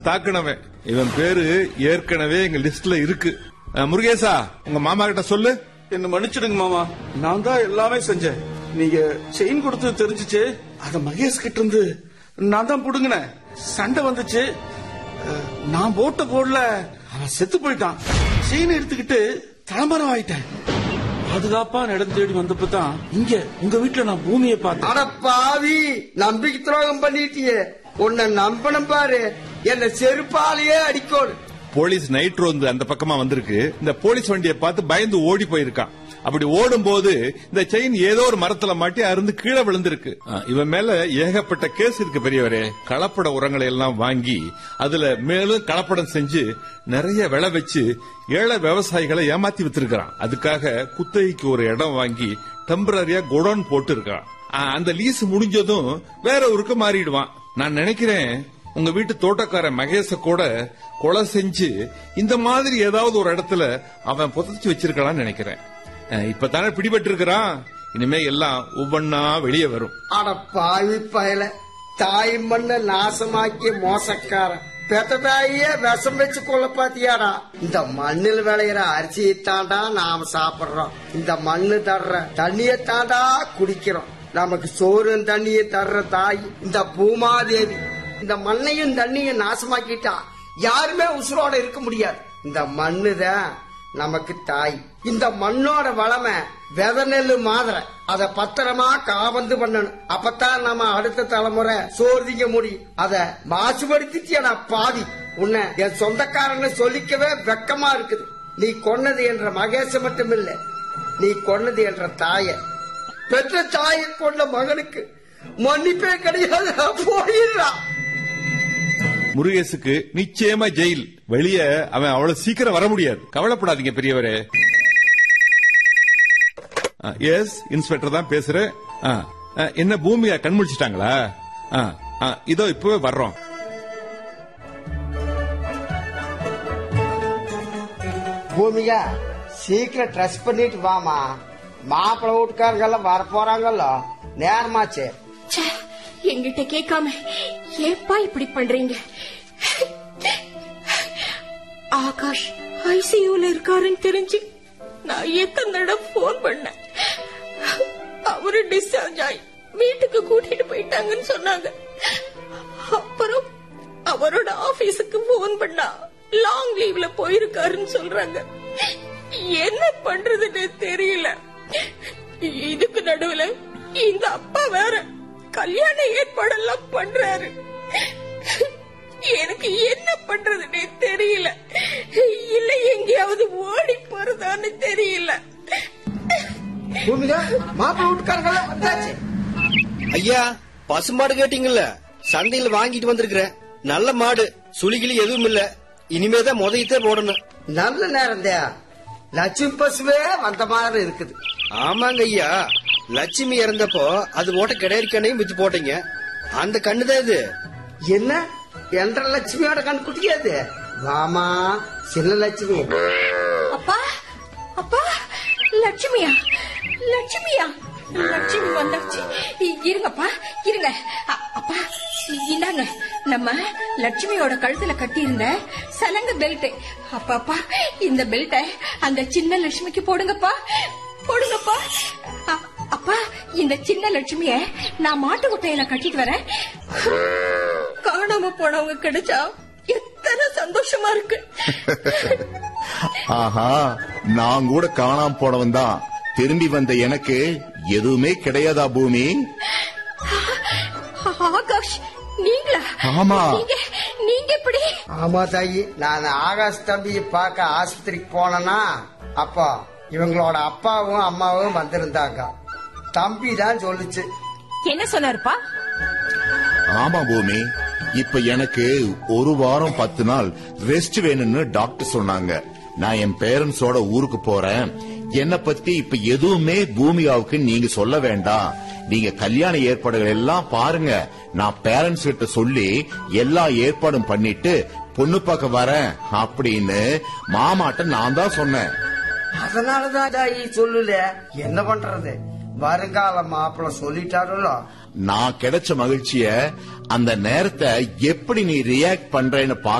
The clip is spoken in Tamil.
தாக்குனவன் இவன் பேரு ஏற்கனவே எங்க லிஸ்ட்ல இருக்கு அஹ், முருகேசா உங்க மாமா கிட்ட சொல்லு என்ன மன்னிச்சிடுங்க மாமா நான் தான் எல்லாமே செஞ்சேன் நீங்க செயின் கொடுத்து தெரிஞ்சுச்சு அத மகேஷ் கிட்ட இருந்து நான் தான் புடுங்கினேன் சண்டை வந்துச்சு அஹ், நான் போட்ட போடல அவன் செத்து போயிட்டான் செயின் எடுத்துக்கிட்டு தலைமரம் ஆயிட்டேன் பாதுகாப்பா நடம் தேடி வந்தப்ப தான் இங்க உங்க வீட்டுல நான் பூமியை பார்த்தேன் அட பாவி நம்பிக்கை துரோகம் பண்ணிட்டியே உன்னை நம்பணும் பாரு என்ன செருப்பாலேயே அடிக்கோடு போலீஸ் நைட் ரோந்து அந்த பக்கமா வந்திருக்கு இந்த போலீஸ் வண்டியை பார்த்து பயந்து ஓடி போயிருக்கான் அப்படி ஓடும் போது இந்த செயின் ஏதோ ஒரு மரத்துல மாட்டி அருந்து கீழே விழுந்திருக்கு அஹ், இவன் மேல ஏகப்பட்ட கேஸ் இருக்கு பெரியவரே கலப்பட உரங்களை எல்லாம் வாங்கி அதுல மேலும் கலப்படம் செஞ்சு நிறைய விளை வச்சு ஏழை விவசாயிகளை ஏமாத்தி வித்திருக்கிறான் அதுக்காக குத்தகைக்கு ஒரு இடம் வாங்கி டெம்பரரியா குடோன் போட்டு இருக்கான் அஹ், அந்த லீஸ் முடிஞ்சதும் வேற ஊருக்கு மாறிடுவான் நான் நினைக்கிறேன் உங்க வீட்டு தோட்டக்காரன் மகேஷ கூட கொலை செஞ்சு இந்த மாதிரி ஏதாவது ஒரு இடத்துல அவன் புதைச்சு வச்சிருக்கலாம்னு நினைக்கிறேன் அஹ் இப்பதானே பிடிபட்டு இருக்கிறான் இனிமே எல்லாம் ஒவ்வொன்னா வெளியே வரும் அட பாவி பயல தாய் மண்ண நாசமாக்கிய மோசக்காரன் பெத்த தாயே விஷம் வச்சு கொள்ள பாத்தியாடா இந்த மண்ணில் விளையிற அரிசியை தாண்டா நாம சாப்பிடுறோம் இந்த மண்ணு தர்ற தண்ணியை தாண்டா குடிக்கிறோம் நமக்கு சோறு தண்ணியை தர்ற தாய் இந்த பூமாதேவி இந்த மண்ணையும் தண்ணியும் நாசமாக்கிட்டா யாருமே உசுரோட இருக்க முடியாது இந்த மண்ணுதான் நமக்கு தாய் இந்த மண்ணோட வளமை வித நெல்லு மாதிரி அத பத்திரமா காபந்து பண்ணணும் அப்பதான் நம்ம அடுத்த தலைமுறை சோர்திக்க முடியும் அத மாசுபடுத்திட்டியடா பாவி உன்னை என் சொந்தக்காரன்னு சொல்லிக்கவே வெக்கமா இருக்குது நீ கொன்னது என்ற மகேச மட்டும் இல்ல நீ கொன்னது என்ற தாய பெற்ற தாயை கொண்ட மகனுக்கு மன்னிப்பே கிடையாது போயிடுறா முருகேசுக்கு நிச்சயமா ஜெயில் வெளியே அவன் அவ்வளவு சீக்கிரம் வர முடியாது கவலைப்படாதீங்க பெரியவரே எஸ் இன்ஸ்பெக்டர் தான் பேசுறேன் ஆ, ஆ, என்ன பூமியா கண்முழிச்சிட்டாங்களா ஆ, ஆ, இதோ இப்பவே வர்றோம் பூமிகா சீக்கிரம் ட்ரெஸ் பண்ணிட்டு வாமா மாப்பிள்ளை வீட்டுக்காரங்கெல்லாம் வர போறாங்கல்ல நேரமாச்சு ச்சே, என்கிட்ட கேட்காம ஏப்பா இப்படி பண்றீங்க ஆகாஷ் ஐசியூல இருக்காருன்னு தெரிஞ்சு நான் எத்தனை தடவை போன் பண்ணேன் அவரு டிஸ்சார்ஜ் ஆகி வீட்டுக்கு கூட்டிட்டு போயிட்டாங்கன்னு சொன்னாங்க அப்புறம் அவரோட ஆபீஸுக்கு போன் பண்ணா லாங் லீவ்ல போயிருக்காருன்னு சொல்றாங்க என்ன பண்றதுன்னு தெரியல இதுக்கு நடுவுல இந்த அப்பா வேற கல்யாண ஏற்பாடெல்லாம் பண்றாரு எனக்கு என்ன பண்றதுன்னே தெரியல இல்ல எங்கேயாவது ஓடி போறதான்னு தெரியல பூமிகா மாப்பிள்ளை வீட்டுக்காரங்கெல்லாம் வந்தாச்சு ஐயா பசுமாடு கேட்டீங்கல்ல சந்தையில வாங்கிட்டு வந்திருக்கிறேன் நல்ல மாடு சுளிகிளி எதுவும் இல்ல இனிமேதான் முதயத்தே போடணும் நல்ல நேரம் லட்சுமி பசுவே வந்த மாதிரி இருக்குது ஆமாங்க ஐயா லட்சுமி இறந்தப்போ அது போட்ட கிடையாது கண்ணையும் வித்து போட்டீங்க அந்த கண்ணுதான் இது என்ன என்ற லட்சுமியோட கண் குட்டியாது வாமா சின்ன லட்சுமி அப்பா அப்பா லட்சுமியா லட்சுமியா லட்சுமி வந்தாச்சு இ- இருங்கப்பா இருங்க அ- அப்பா இ- இந்தாங்க நம்ம லட்சுமியோட கழுத்துல கட்டி இருந்த சலங்க பெல்ட் அப்பாப்பா இந்த பெல்ட்டை அந்த சின்ன லட்சுமிக்கு போடுங்கப்பா போடுங்கப்பா அ- அப்பா இந்த சின்ன லட்சுமிய நான் மாட்டு குட்டையில கட்டிட்டு வரேன் காணாம போனவங்க கிடைச்சா எத்தனை சந்தோஷமா இருக்கு ஆஹா நான் கூட காணாம போனவன் தான் திரும்பி வந்த எனக்கு எதுவுமே கிடையாதா பூமி ஆகாஷ் நீங்களா ஆமா. நீங்க நீங்க எப்படி ஆமா தாயி நான் ஆகாஷ் தம்பியை பார்க்க ஆஸ்பத்திரிக்கு போனேனா அப்போ இவங்களோட அப்பாவும் அம்மாவும் வந்திருந்தாங்க தம்பி தான் சொல்லுச்சு என்ன சொன்னாருப்பா ஆமா பூமி இப்ப எனக்கு ஒரு வாரம் பத்து நாள் ரெஸ்ட் வேணும்னு டாக்டர் சொன்னாங்க நான் என் பேரண்ட்ஸோட ஊருக்கு போறேன் என்ன பத்தி இப்ப எதுவுமே பூமியாவுக்கு நீங்க சொல்ல வேண்டாம் நீங்க கல்யாண ஏற்பாடுகள் எல்லாம் பாருங்க நான் பேரண்ட்ஸ் கிட்ட சொல்லி எல்லா ஏற்பாடும் பண்ணிட்டு பொண்ணு பார்க்க வரேன் அப்படின்னு மாமாட்ட நான் தான் சொன்னேன் அதனாலதான் தாயி சொல்லல என்ன பண்றது வருங்கால மாப்பிள்ள சொல்லிட்டாருல்ல நான் கிடைச்ச மகிழ்ச்சிய அந்த நேரத்தை எப்படி நீ ரியாக்ட் பண்றேன்னு